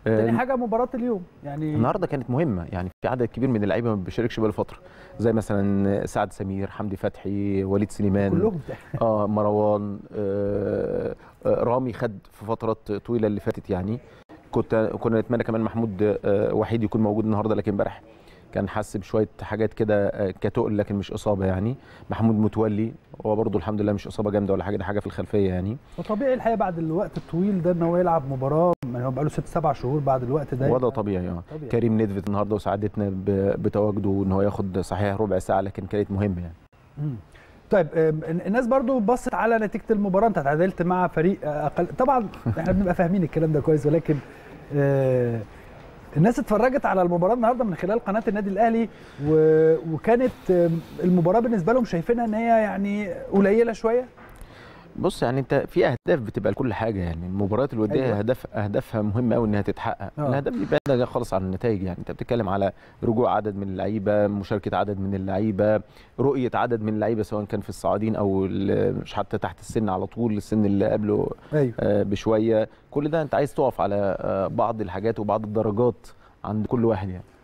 تاني آه، حاجه مباراه اليوم يعني النهارده كانت مهمه يعني في عدد كبير من اللعيبه ما بيشاركش بقاله فتره زي مثلا سعد سمير حمدي فتحي وليد سليمان كلهم اه مروان آه آه، رامي خد في فترات طويله اللي فاتت يعني كنت كنا نتمنى كمان محمود آه وحيد يكون موجود النهارده لكن امبارح كان حس بشويه حاجات كده آه، كتقل لكن مش اصابه يعني محمود متولي هو برضه الحمد لله مش اصابه جامده ولا حاجه دي حاجه في الخلفيه يعني وطبيعي الحقيقه بعد الوقت الطويل ده ان هو يلعب مباراه ما هو بقاله ست سبع شهور بعد الوقت ده وضع طبيعي اه طبيعي. كريم ندفت النهارده وساعدتنا ب- بتواجده ان هو ياخد صحيح ربع ساعه لكن كانت مهمه يعني مم. طيب آم، الناس برضو بصت على نتيجه المباراه انت تعادلت مع فريق آه، اقل طبعا احنا بنبقى فاهمين الكلام ده كويس ولكن آه، الناس اتفرجت على المباراه النهارده من خلال قناه النادي الاهلي و... وكانت آم، المباراه بالنسبه لهم شايفينها ان هي يعني قليله شويه بص يعني انت في اهداف بتبقى لكل حاجه يعني المباريات الوديه أيوة. أيوة. اهداف اهدافها مهمه قوي انها تتحقق آه. الاهداف دي بعيده خالص عن النتائج يعني انت بتتكلم على رجوع عدد من اللعيبه مشاركه عدد من اللعيبه رؤيه عدد من اللعيبه سواء كان في الصاعدين او ال- مش حتى تحت السن على طول السن اللي قبله ايوه آه، بشويه كل ده انت عايز تقف على آه، بعض الحاجات وبعض الدرجات عند كل واحد يعني